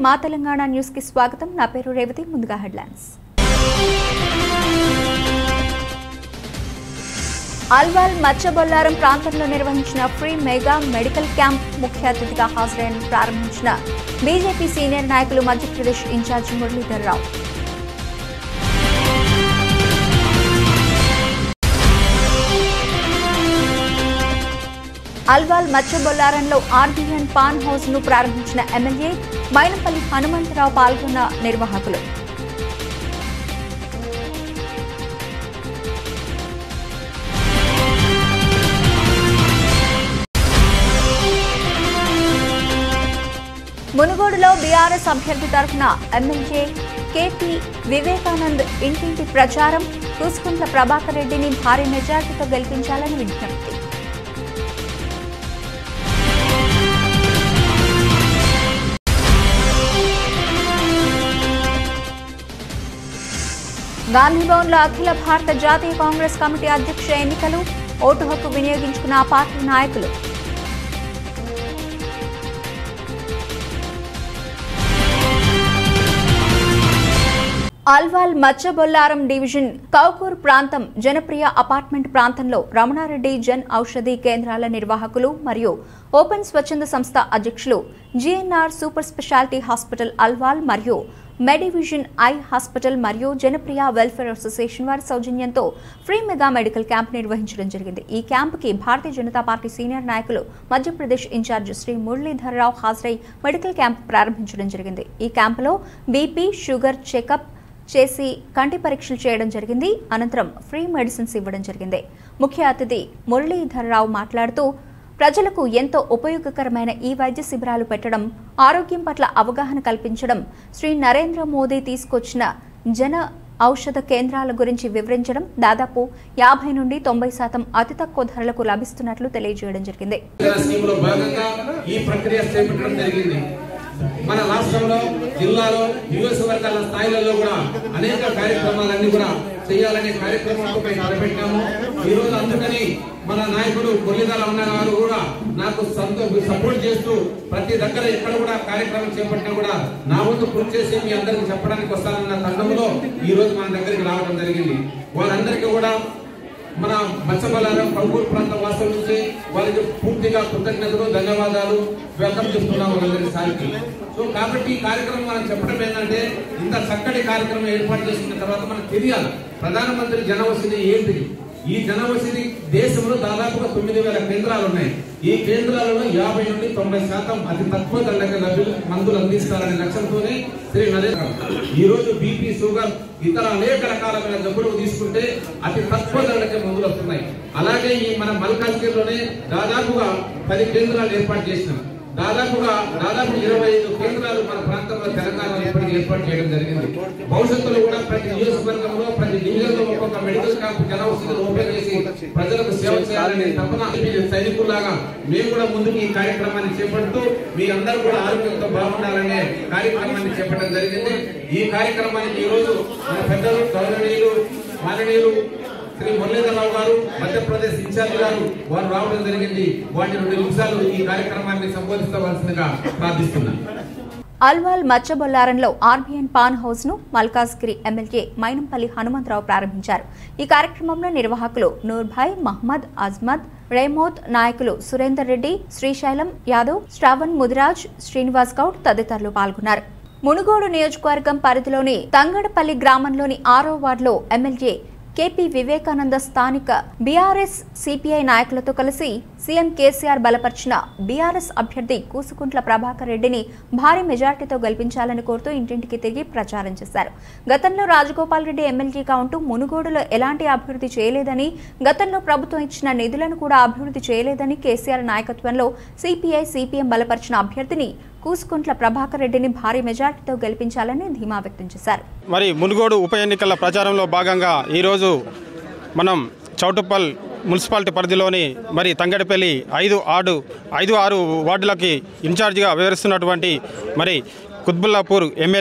మా తెలంగాణ న్యూస్ కి స్వాగతం నా పేరు రేవతి ముందుగా హెడ్లైన్స్ అల్వాల్ మచ్చబొల్లారం ప్రాంతంలో నిర్వహించిన ఫ్రీ మెగా మెడికల్ క్యాంప్ ముఖ్య అతిథిగా హాజరైన ప్రారంభించిన బీజేపీ సీనియర్ నాయకులు మధ్యప్రదేశ్ ఇన్ఛార్జి మురళీధర్ రావు అల్వాల్ మచ్చబొల్లారంలో ఆర్బీఎన్ పాన్ హౌస్ ను ప్రారంభించిన ఎమ్మెల్యే మైనంపల్లి హనుమంతరావు పాల్గొన్న నిర్వాహకులు మునుగోడులో బీఆర్ఎస్ అభ్యర్థి తరఫున ఎమ్మెల్యే కేపీ వివేకానంద్ ఇంటింటి ప్రచారం కూసుకుంట్ల ప్రభాకర్ రెడ్డిని భారీ మెజార్టీతో గెలిపించాలని విజ్ఞప్తి గాంధీభవన్లో అఖిల భారత జాతీయ కాంగ్రెస్ కమిటీ అధ్యక్ష ఎన్నికలు ఓటు హక్కు వినియోగించుకున్న ఆ పార్టీ నాయకులు అల్వాల్ మచ్చబొల్లారం డివిజన్ కౌకూర్ ప్రాంతం జనప్రియ అపార్ట్మెంట్ ప్రాంతంలో రమణారెడ్డి జన్ ఔషధి కేంద్రాల నిర్వాహకులు మరియు ఓపెన్ స్వచ్ఛంద సంస్థ అధ్యక్షులు GNR super speciality hospital Alwal మరియు మెడివిజన్ ఐ హాస్పిటల్ మరియు జనప్రియ వెల్ఫేర్ అసోసియేషన్ వారి సౌజన్యంతో ఫ్రీ మెగా మెడికల్ క్యాంప్ నిర్వహించడం జరిగింది ఈ క్యాంపుకి భారతీయ జనతా పార్టీ సీనియర్ నాయకులు మధ్యప్రదేశ్ ఇన్ఛార్జ్ శ్రీ మురళీధర్ రావు హాజరై మెడికల్ క్యాంప్ ప్రారంభించడం జరిగింది ఈ క్యాంపులో బీపీ షుగర్ చెకప్ చేసి కంటి పరీక్షలు చేయడం జరిగింది అనంతరం ఫ్రీ మెడిసిన్స్ ఇవ్వడం జరిగింది ముఖ్య అతిథి మురళీధర్ రావు మాట్లాడుతూ ప్రజలకు ఎంతో ఉపయోగకరమైన ఈ వైద్య శిబిరాలు పెట్టడం ఆరోగ్యం పట్ల అవగాహన కల్పించడం శ్రీ నరేంద్ర మోదీ తీసుకొచ్చిన జన ఔషధ కేంద్రాల గురించి వివరించడం దాదాపు యాభై నుండి తొంభై శాతం అతి తక్కువ ధరలకు లభిస్తున్నట్లు తెలియజేయడం జరిగింది తెలంగాణ స్కీమ్ లో భాగంగా ఈ ప్రక్రియ చేపట్టడం జరిగింది మన రాష్ట్రంలో జిల్లాలో నియోజకవర్గాల స్థాయిలలో కూడా అనేక కార్యక్రమాలన్నీ కూడా చేయాలనే కార్యక్రమంతో మేము తలపెట్టాము ఈ రోజు అందుకని మన నాయకుడు మురళీధర అన్న గారు కూడా నాకు సంతో సపోర్ట్ చేస్తూ ప్రతి దగ్గర ఎక్కడ కూడా కార్యక్రమం చేపట్టినా కూడా నా వంతు కృషి చేసి మీ అందరికి చెప్పడానికి వస్తానన్న తరుణంలో ఈ రోజు మన దగ్గరికి రావడం జరిగింది వారందరికీ కూడా మన మత్స్యబలారం కంకూరు ప్రాంత వాసుల నుంచి వారికి పూర్తిగా కృతజ్ఞతలు ధన్యవాదాలు వెల్కమ్ చెప్తున్నాం వాళ్ళందరి సారికి సో కాబట్టి ఈ కార్యక్రమం మనం చెప్పడం ఏంటంటే ఇంత చక్కటి కార్యక్రమం ఏర్పాటు చేసుకున్న తర్వాత మనకు తెలియాలి ప్రధానమంత్రి జనవసతి ఏంటిది ఈ జనవసతి దేశంలో దాదాపుగా తొమ్మిది వేల కేంద్రాలు ఉన్నాయి ఈ కేంద్రాలలో యాభై నుండి తొంభై శాతం అతి తక్కువ ధరలకు లభ్యు మందులు అందిస్తారనే లక్ష్యంతోనే శ్రీ నరేంద్ర ఈ రోజు బీపీ షుగర్ ఇతర అనేక రకాలైన జబ్బులు తీసుకుంటే అతి తక్కువ ధరలకే మందులు వస్తున్నాయి అలాగే ఈ మన మల్కాజ్గిరిలోనే దాదాపుగా పది కేంద్రాలు ఏర్పాటు చేసినాం దాదాపుగా దాదాపు ఇరవై ఐదు కేంద్రాలు మన ప్రాంతంలో తెలంగాణలో ఇప్పటికి ఏర్పాటు చేయడం జరిగింది భవిష్యత్తులో కూడా ప్రతి నియోజకవర్గంలో ప్రతి డివిజన్ లో ఒక్కొక్క మెడికల్ క్యాంప్ జనవసతిని ఓపెన్ చేసి ప్రజలకు సేవ చేయాలని తపన సైనికుల్లాగా మేము కూడా ముందుకు ఈ కార్యక్రమాన్ని చేపడుతూ మీ అందరూ కూడా ఆరోగ్యంతో బాగుండాలనే కార్యక్రమాన్ని చేపట్టడం జరిగింది ఈ కార్యక్రమానికి ఈ రోజు మన పెద్దలు గౌరవనీయులు మాననీయులు శ్రీ మురళీధరరావు గారు మధ్యప్రదేశ్ ఇన్ఛార్జ్ గారు వారు రావడం జరిగింది వాటి రెండు నిమిషాలు ఈ కార్యక్రమాన్ని సంబోధించవలసిందిగా ప్రార్థిస్తున్నాను అల్వాల్ మచ్చబొల్లారంలో ఆర్బీఎన్ పాన్ హౌస్ ను మల్కాజ్గిరి ఎమ్మెల్యే మైనంపల్లి హనుమంతరావు ప్రారంభించారు ఈ కార్యక్రమంలో నిర్వాహకులు నూర్భాయ్ మహ్మద్ అజ్మద్ రేమోత్ నాయకులు సురేందర్ రెడ్డి శ్రీశైలం యాదవ్ శ్రావణ్ ముదిరాజ్ శ్రీనివాస్ గౌడ్ తదితరులు పాల్గొన్నారు మునుగోడు నియోజకవర్గం పరిధిలోని తంగడపల్లి గ్రామంలోని ఆరో వార్డులో ఎమ్మెల్యే కేపీ వివేకానంద స్థానిక బీఆర్ఎస్ సిపిఐ నాయకులతో కలిసి సీఎం కేసీఆర్ బలపరిచిన బీఆర్ఎస్ అభ్యర్థి కూసుకుంట్ల ప్రభాకర్ రెడ్డిని భారీ మెజార్టీతో గెలిపించాలని కోరుతూ ఇంటింటికి తిరిగి ప్రచారం చేశారు గతంలో రాజగోపాల్ రెడ్డి ఎమ్మెల్యేగా ఉంటూ మునుగోడులో ఎలాంటి అభివృద్ధి చేయలేదని గతంలో ప్రభుత్వం ఇచ్చిన నిధులను కూడా అభివృద్ధి చేయలేదని కేసీఆర్ నాయకత్వంలో సిపిఐ సిపిఎం బలపరిచిన అభ్యర్థిని కూసుకుంట్ల ప్రభాకర్ రెడ్డిని భారీ మెజార్టీతో గెలిపించాలని ధీమా వ్యక్తం చేశారు మరి మునుగోడు ఉప ఎన్నికల ప్రచారంలో భాగంగా ఈరోజు మనం చౌటుప్పల్ మున్సిపాలిటీ పరిధిలోని మరి తంగడిపల్లి ఐదు ఆరు ఐదు ఆరు వార్డులకి ఇన్ఛార్జిగా వివరిస్తున్నటువంటి మరి కుత్బుల్లాపూర్ ఎమ్మెల్యే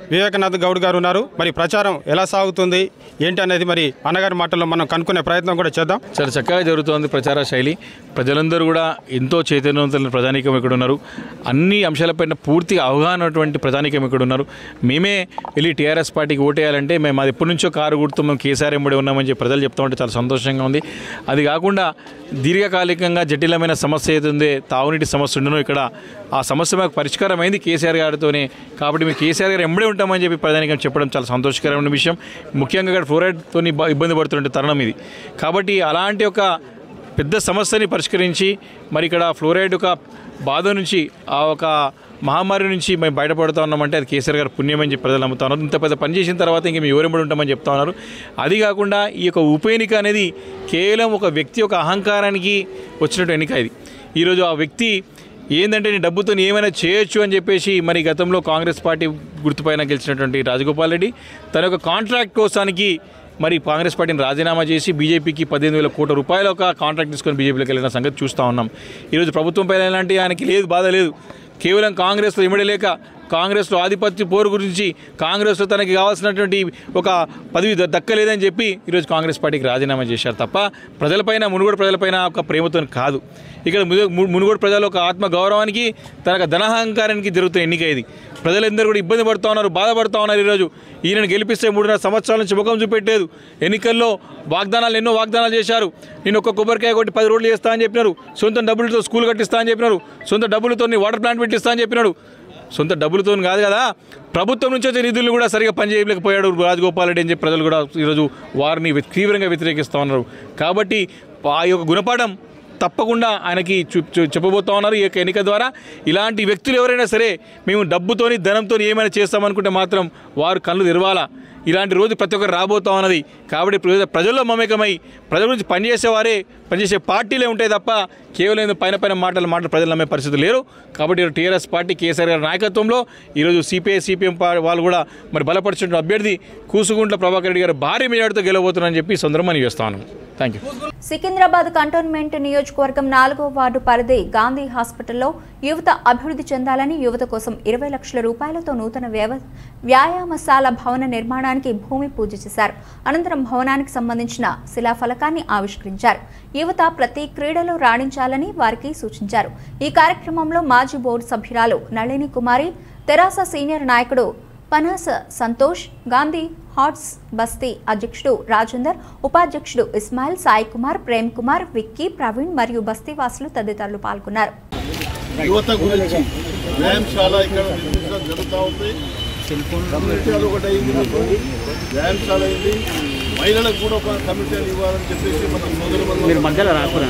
వివేకనాథ్ గౌడ్ గారు ఉన్నారు మరి ప్రచారం ఎలా సాగుతుంది ఏంటి అనేది మరి అన్నగారి మాటల్లో మనం కనుక్కునే ప్రయత్నం కూడా చేద్దాం చాలా చక్కగా జరుగుతోంది ప్రచార శైలి ప్రజలందరూ కూడా ఎంతో చైతన్యవంతులైన ప్రజానీకం ఇక్కడ ఉన్నారు అన్ని అంశాలపైన పూర్తిగా అవగాహన ఉన్నటువంటి ప్రజానీకం ఇక్కడ ఉన్నారు మేమే వెళ్ళి టీఆర్ఎస్ పార్టీకి ఓటేయాలంటే మేము అది ఎప్పటి నుంచో కారు గుర్తు మేము కేసీఆర్ ఎంబడి ఉన్నామని చెప్పి ప్రజలు చెప్తా ఉంటే చాలా సంతోషంగా ఉంది అది కాకుండా దీర్ఘకాలికంగా జటిలమైన సమస్య ఏదైతే తాగునీటి సమస్య ఉండనో ఇక్కడ ఆ సమస్య మాకు పరిష్కారం అయింది కేసీఆర్ గారితోనే కాబట్టి మేము కేసీఆర్ గారు ఎంబడే ఉంటామని చెప్పి ప్రధానికం చెప్పడం చాలా సంతోషకరమైన విషయం ముఖ్యంగా ఇక్కడ ఫ్లోరైడ్తో ఇబ్బంది పడుతుంటే తరుణం ఇది కాబట్టి అలాంటి ఒక పెద్ద సమస్యని పరిష్కరించి మరి ఇక్కడ ఫ్లోరైడ్ ఒక బాధ నుంచి ఆ ఒక మహమ్మారి నుంచి మేము బయటపడుతూ ఉన్నామంటే అది కేసీఆర్ గారు పుణ్యం అని చెప్పి ప్రజలు నమ్ముతా ఉన్నారు ఇంత పెద్ద పని చేసిన తర్వాత ఇంక మేము ఎవరెంబడి ఉంటామని చెప్తా ఉన్నారు అది కాకుండా ఈ యొక్క ఉప ఎన్నిక అనేది కేవలం ఒక వ్యక్తి యొక్క అహంకారానికి వచ్చినట్టు ఎన్నిక ఇది ఈరోజు ఆ వ్యక్తి ఏంటంటే నీ డబ్బుతో ఏమైనా చేయొచ్చు అని చెప్పేసి మరి గతంలో కాంగ్రెస్ పార్టీ గుర్తుపైన గెలిచినటువంటి రాజగోపాల్ రెడ్డి తన యొక్క కాంట్రాక్ట్ కోసానికి మరి కాంగ్రెస్ పార్టీని రాజీనామా చేసి బీజేపీకి పద్దెనిమిది వేల కోట్ల రూపాయల ఒక కాంట్రాక్ట్ తీసుకొని బీజేపీలోకి వెళ్ళిన సంగతి చూస్తూ ఉన్నాం ఈరోజు ప్రభుత్వం పైన ఎలాంటి ఆయనకి లేదు బాధ లేదు కేవలం కాంగ్రెస్లో ఇమడలేక కాంగ్రెస్లో ఆధిపత్య పోరు గురించి కాంగ్రెస్లో తనకి కావాల్సినటువంటి ఒక పదవి ద- దక్కలేదని చెప్పి ఈరోజు కాంగ్రెస్ పార్టీకి రాజీనామా చేశారు తప్ప ప్రజలపైన మునుగోడు ప్రజలపైన ఒక ప్రేమతో కాదు ఇక్కడ ము- ము- మునుగోడు ప్రజల ఒక ఆత్మ గౌరవానికి తనకు ధనహంకారానికి జరుగుతున్న ఎన్నిక ఇది ప్రజలందరూ కూడా ఇబ్బంది పడుతూ ఉన్నారు బాధపడుతూ ఉన్నారు ఈరోజు ఈయనను గెలిపిస్తే మూడున్నర సంవత్సరాల నుంచి ముఖం చూపెట్టలేదు ఎన్నికల్లో వాగ్దానాలు ఎన్నో వాగ్దానాలు చేశారు నేను ఒక్క కొబ్బరికాయ కొట్టి పది రోడ్లు చేస్తా అని చెప్పినారు సొంత డబ్బులతో స్కూల్ కట్టిస్తా అని చెప్పినారు సొంత డబ్బులతో నీ వాటర్ ప్లాంట్ పెట్టిస్తా అని చెప్పినాడు సొంత డబ్బులతో కాదు కదా ప్రభుత్వం నుంచి వచ్చే నిధులు కూడా సరిగా పనిచేయలేకపోయాడు రాజగోపాల్ రెడ్డి అని చెప్పి ప్రజలు కూడా ఈరోజు వారిని వ్య- తీవ్రంగా వ్యతిరేకిస్తూ ఉన్నారు కాబట్టి ఆ యొక్క గుణపాఠం తప్పకుండా ఆయనకి చూ చూ- చెప్పబోతా ఉన్నారు ఈ యొక్క ఎన్నిక ద్వారా ఇలాంటి వ్యక్తులు ఎవరైనా సరే మేము డబ్బుతోని ధనంతో ఏమైనా చేస్తామనుకుంటే మాత్రం వారు కళ్ళు తెరవాలా ఇలాంటి రోజు ప్రతి ఒక్కరు రాబోతా ఉన్నది కాబట్టి ప్రజ- ప్రజల్లో మమేకమై ప్రజల గురించి పనిచేసేవారే పనిచేసే పార్టీలే ఉంటాయి తప్ప కేవలం ఏదో పైన పైన మాటలు మాటలు ప్రజలు నమ్మే పరిస్థితి లేరు కాబట్టి ఈరోజు టీఆర్ఎస్ పార్టీ కేసీఆర్ గారి నాయకత్వంలో ఈరోజు సిపిఐ సిపిఎం వాళ్ళు కూడా మరి బలపరుచున్న అభ్యర్థి కూసుగుంట్ల ప్రభాకర్ రెడ్డి గారు భారీ మెజార్టీతో గెలవబోతున్నారని చెప్పి ఈ సందర్భం మనం చేస్తాను థ్యాంక్ యూ సికింద్రాబాద్ కంటోన్మెంట్ నియోజకవర్గం నాలుగో వార్డు పరిధి గాంధీ హాస్పిటల్లో యువత అభివృద్ధి చెందాలని యువత కోసం ఇరవై లక్షల రూపాయలతో నూతన వ్యవ వ్యాయామశాల భవన నిర్మాణానికి భూమి పూజ చేశారు అనంతరం భవనానికి సంబంధించిన శిలాఫలకాన్ని ఆవిష్కరించారు యువత ప్రతి క్రీడలో రాణించాలని వారికి సూచించారు ఈ కార్యక్రమంలో మాజీ బోర్డు సభ్యురాలు నళిని కుమారి తెరాస సీనియర్ నాయకుడు పనాస సంతోష్ గాంధీ హాట్స్ బస్తీ అధ్యక్షుడు రాజేందర్ ఉపాధ్యక్షుడు ఇస్మాయిల్ సాయి కుమార్ ప్రేమ్ కుమార్ విక్కీ ప్రవీణ్ మరియు బస్తీ వాసులు తదితరులు పాల్గొన్నారు యువత గురించి వ్యాయామశాల ఇక్కడ నిర్మించడం జరుగుతూ ఉంది కమ్యూనిటీ అది ఒకటి అయింది మీకు వ్యాయామశాల అయింది మహిళలకు కూడా ఒక కమిటీ ఇవ్వాలని చెప్పేసి మన సోదరు మీరు మధ్యలో రాకురా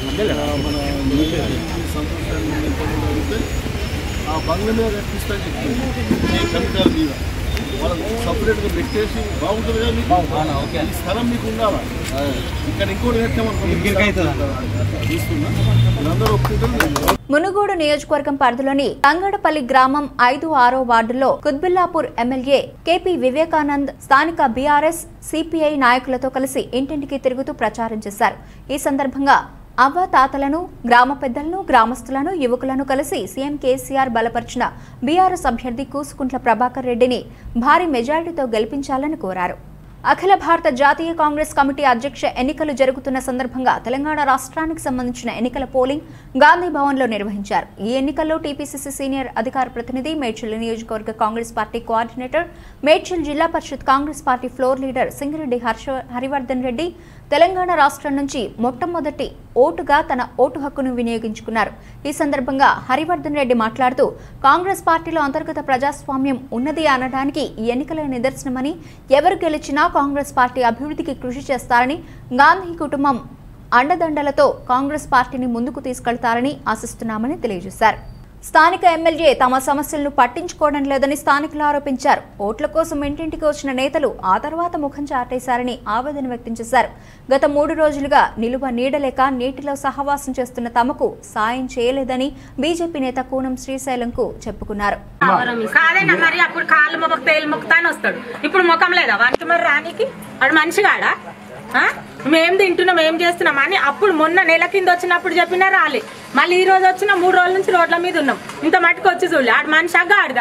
మన సంతోషాన్ని నిర్ణయించడం జరిగితే ఆ బంగ్లా మీద కట్టిస్తాను చెప్తుంది ఈ కమిటీల మీద వాళ్ళకి సపరేట్గా పెట్టేసి బాగుంటుంది కదా మీకు ఈ స్థలం మీకు ఉండాలా ఇక్కడ ఇంకోటి కట్టామనుకో తీసుకున్నా మీరందరూ ఒప్పుకుంటారు మునుగోడు నియోజకవర్గం పరిధిలోని తంగడపల్లి గ్రామం ఐదు ఆరో వార్డులో కుత్బుల్లాపూర్ ఎమ్మెల్యే కేపీ వివేకానంద్ స్థానిక బీఆర్ఎస్ సిపిఐ నాయకులతో కలిసి ఇంటింటికి తిరుగుతూ ప్రచారం చేశారు ఈ సందర్భంగా అవ్వ తాతలను గ్రామ పెద్దలను గ్రామస్తులను యువకులను కలిసి సీఎం కేసీఆర్ బలపరిచిన బీఆర్ఎస్ అభ్యర్థి కూసుకుంట్ల ప్రభాకర్ రెడ్డిని భారీ మెజారిటీతో గెలిపించాలని కోరారు అఖిల భారత జాతీయ కాంగ్రెస్ కమిటీ అధ్యక్ష ఎన్నికలు జరుగుతున్న సందర్భంగా తెలంగాణ రాష్ట్రానికి సంబంధించిన ఎన్నికల పోలింగ్ గాంధీ భవన్లో నిర్వహించారు ఈ ఎన్నికల్లో టీపీసీసీ సీనియర్ అధికార ప్రతినిధి మేడ్చల్ నియోజకవర్గ కాంగ్రెస్ పార్టీ కోఆర్డినేటర్ మేడ్చల్ జిల్లా పరిషత్ Congress party floor leader Singireddy Harsha Harivardhan Reddy Telangana రాష్ట్రం నుంచి మొట్టమొదటి ఓటుగా తన ఓటు హక్కును వినియోగించుకున్నారు ఈ సందర్భంగా హరివర్ధన్ రెడ్డి మాట్లాడుతూ కాంగ్రెస్ పార్టీలో అంతర్గత ప్రజాస్వామ్యం ఉన్నది అనడానికి ఈ ఎన్నికల నిదర్శనమని ఎవరు గెలిచినా కాంగ్రెస్ పార్టీ అభివృద్ధికి కృషి చేస్తారని గాంధీ కుటుంబం అండదండలతో కాంగ్రెస్ పార్టీని ముందుకు తీసుకెళ్తారని ఆశిస్తున్నామని తెలియజేశారు స్థానిక ఎమ్మెల్యే తమ సమస్యలను పట్టించుకోవడం లేదని స్థానికులు ఆరోపించారు ఓట్ల కోసం ఇంటింటికి వచ్చిన నేతలు ఆ తర్వాత ముఖం చాటేశారని ఆవేదన వ్యక్తం చేశారు గత మూడు రోజులుగా నిలువ నీడలేక నీటిలో సహవాసం చేస్తున్న తమకు సాయం చేయలేదని బీజేపీ నేత కూనం శ్రీశైలంకు చెప్పుకున్నారు కాదన్నా మరి అప్పుడు కాళ్ళు మొక్క తేలు మొక్కుతా అని వస్తాడు ఇప్పుడు ముఖం లేదా వానికి మరి రానికి వాడు మనిషిగాడా ఆ? మేం తింటున్నాం ఏం చేస్తున్నాం అని అప్పుడు మొన్న నెల కింద వచ్చినప్పుడు చెప్పినా రాలే మళ్ళీ ఈ రోజు వచ్చిన మూడు రోజుల నుంచి రోడ్ల మీద ఉన్నాం ఇంత మట్టుకు వచ్చి చూడలే ఆడు మనిషి గాడిదా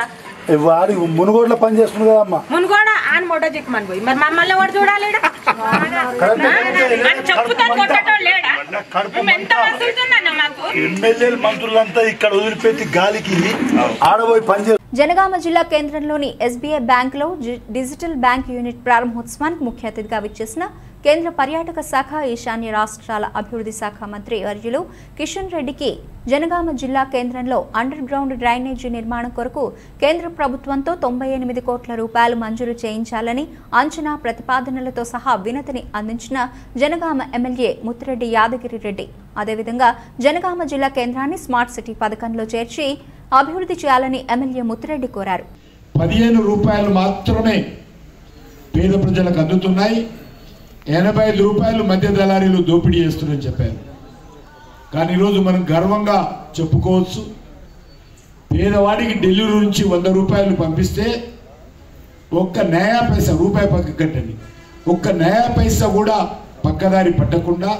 వాడి మునుగోడ్లో పని చేస్తుంది కదా అమ్మ మునుగోడ ఆన్ మొట్ట చిక్కమని పోయి మరి మమ్మల్ని ఎవరు చూడాలి ఈడ? అని చెప్పుతాను కొట్టేటోళ్ళు లేడా మేము ఎంత వస్తుందన్న మాకు ఎమ్మెల్యేలు మంత్రులంతా ఇక్కడ వదిలిపెట్టి గాలికి ఆడబోయి పని చేస్తారు జనగామ జిల్లా కేంద్రంలోని ఎస్బీఐ బ్యాంకులో జి- డిజిటల్ బ్యాంక్ యూనిట్ ప్రారంభోత్సవానికి ముఖ్య అతిథిగా విచ్చేసిన కేంద్ర పర్యాటక శాఖ ఈశాన్య రాష్ట్రాల అభివృద్ధి శాఖ మంత్రి వర్యులు కిషన్ రెడ్డికి జనగామ జిల్లా కేంద్రంలో అండర్ గ్రౌండ్ డ్రైనేజీ నిర్మాణం కొరకు కేంద్ర ప్రభుత్వంతో తొంభై ఎనిమిది కోట్ల రూపాయలు మంజూరు చేయించాలని అంచనా ప్రతిపాదనలతో సహా వినతిని అందించిన జనగామ ఎమ్మెల్యే ముత్తిరెడ్డి యాదగిరి రెడ్డి అదేవిధంగా జనగామ జిల్లా కేంద్రాన్ని స్మార్ట్ సిటీ పథకంలో చేర్చి అభివృద్ధి చేయాలని ఎమ్మెల్యే ముత్తిరెడ్డి కోరారు పదిహేను రూపాయలు మాత్రమే పేద ప్రజలకు అందుతున్నాయి ఎనభై ఐదు రూపాయలు మధ్య దళారీలు దోపిడీ చేస్తున్నారని చెప్పారు కానీ ఈరోజు మనం గర్వంగా చెప్పుకోవచ్చు పేదవాడికి ఢిల్లీ నుంచి వంద రూపాయలు పంపిస్తే ఒక్క నయా పైసా రూపాయి పక్క కట్టండి ఒక్క నయా పైసా కూడా పక్కదారి పట్టకుండా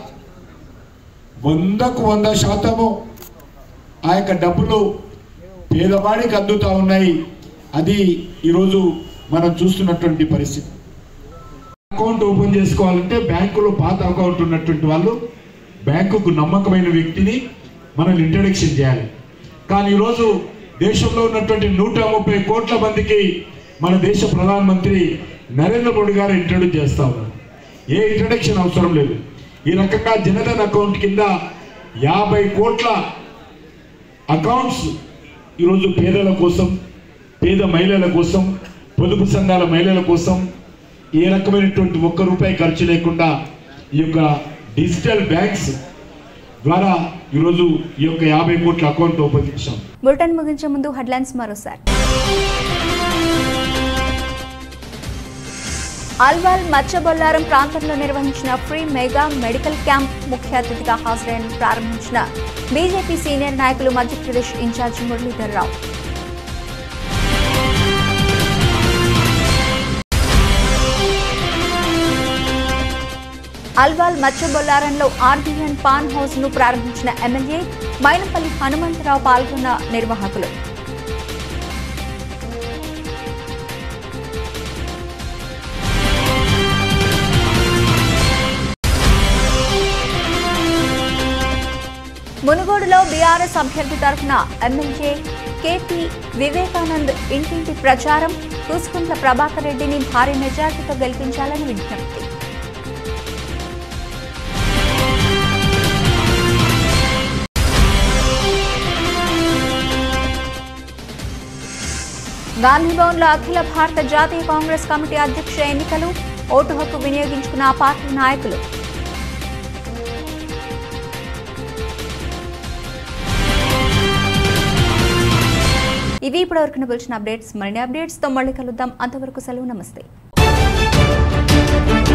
వందకు వంద శాతము ఆ యొక్క డబ్బులు పేదవాడికి అందుతా ఉన్నాయి అది ఈరోజు మనం చూస్తున్నటువంటి పరిస్థితి అకౌంట్ ఓపెన్ చేసుకోవాలంటే బ్యాంకులో పాత అకౌంట్ ఉన్నటువంటి వాళ్ళు బ్యాంకుకు నమ్మకమైన వ్యక్తిని మనం ఇంట్రడక్షన్ చేయాలి కానీ ఈరోజు దేశంలో ఉన్నటువంటి నూట ముప్పై కోట్ల మందికి మన దేశ ప్రధానమంత్రి నరేంద్ర మోడీ గారు ఇంట్రడ్యూస్ చేస్తా ఉన్నారు ఏ ఇంట్రడక్షన్ అవసరం లేదు ఈ రకంగా జనధన్ అకౌంట్ కింద యాభై కోట్ల అకౌంట్స్ ఈరోజు పేదల కోసం పేద మహిళల కోసం పొదుపు సంఘాల మహిళల కోసం ఏ రకమైనటువంటి ఒక్క రూపాయి ఖర్చు లేకుండా ఈ యొక్క డిజిటల్ బ్యాంక్స్ ద్వారా ఈరోజు ఈ యొక్క యాభై కోట్ల అకౌంట్ ఓపెన్ చేశాం బులెటిన్ ముగించే ముందు హెడ్లైన్స్ మరోసారి అల్వాల్ మచ్చబొల్లారం ప్రాంతంలో నిర్వహించిన ఫ్రీ మెగా మెడికల్ క్యాంప్ ముఖ్య అతిథిగా హాజరైన ప్రారంభించిన బీజేపీ సీనియర్ నాయకులు మధ్యప్రదేశ్ ఇన్ఛార్జి మురళీధర్ రావు అల్వాల్ మచ్చబొల్లారంలో ఆర్బీఎన్ పాన్ హౌస్ ను ప్రారంభించిన ఎమ్మెల్యే మైనంపల్లి హనుమంతరావు పాల్గొన్న నిర్వాహకులు మునుగోడులో బీఆర్ఎస్ అభ్యర్థి తరఫున ఎమ్మెల్యే కేపీ వివేకానంద్ ఇంటింటి ప్రచారం కూసుకుంట్ల ప్రభాకర్ రెడ్డిని భారీ మెజార్టీతో గెలిపించాలని విజ్ఞప్తి గాంధీభవన్లో అఖిల భారత జాతీయ కాంగ్రెస్ కమిటీ అధ్యక్ష ఎన్నికలు ఓటు హక్కు వినియోగించుకున్న ఆ పార్టీ నాయకులు ఇవి ఇప్పటివరకు పిలిచిన అప్డేట్స్ మరిన్ని అప్డేట్స్తో మళ్ళీ కలుద్దాం అంతవరకు సెలవు నమస్తే